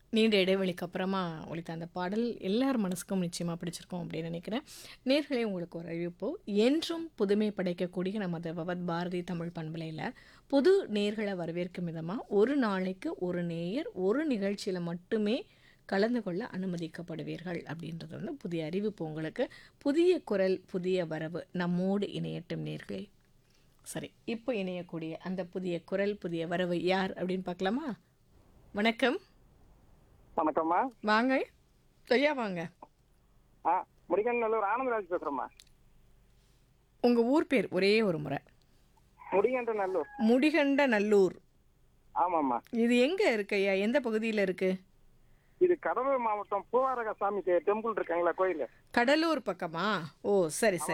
நீண்ட இடைவெளிக்கு அப்புறமா ஒலித்த அந்த பாடல் எல்லார் மனசுக்கும் நிச்சயமாக பிடிச்சிருக்கும் அப்படின்னு நினைக்கிறேன் நேர்களே உங்களுக்கு ஒரு அறிவிப்பு என்றும் புதுமை படைக்கக்கூடிய நமது பவத் பாரதி தமிழ் பண்பலையில் புது நேர்களை வரவேற்கும் விதமாக ஒரு நாளைக்கு ஒரு நேயர் ஒரு நிகழ்ச்சியில் மட்டுமே கலந்து கொள்ள அனுமதிக்கப்படுவீர்கள் அப்படின்றது வந்து புதிய அறிவிப்பு உங்களுக்கு புதிய குரல் புதிய வரவு நம்மோடு இணையட்டும் நேர்களே சரி இப்போ இணையக்கூடிய அந்த புதிய குரல் புதிய வரவு யார் அப்படின்னு பார்க்கலாமா வணக்கம் வணக்கம்மா வாங்க ஐயா வாங்க ஆ முடிகண்டநல்லூர் ஆனந்தராஜ் பேசுறேம்மா உங்க ஊர் பேர் ஒரே ஒரு முறை முடிகண்ட நல்லூர் முடிகண்ட நல்லூர் ஆமாம்மா இது எங்க இருக்கு ஐயா எந்த பகுதியில் இருக்கு இது கடலூர் மாவட்டம் பூவாரக சாமி டெம்பிள் இருக்காங்களா கோயில் கடலூர் பக்கமா ஓ சரி சரி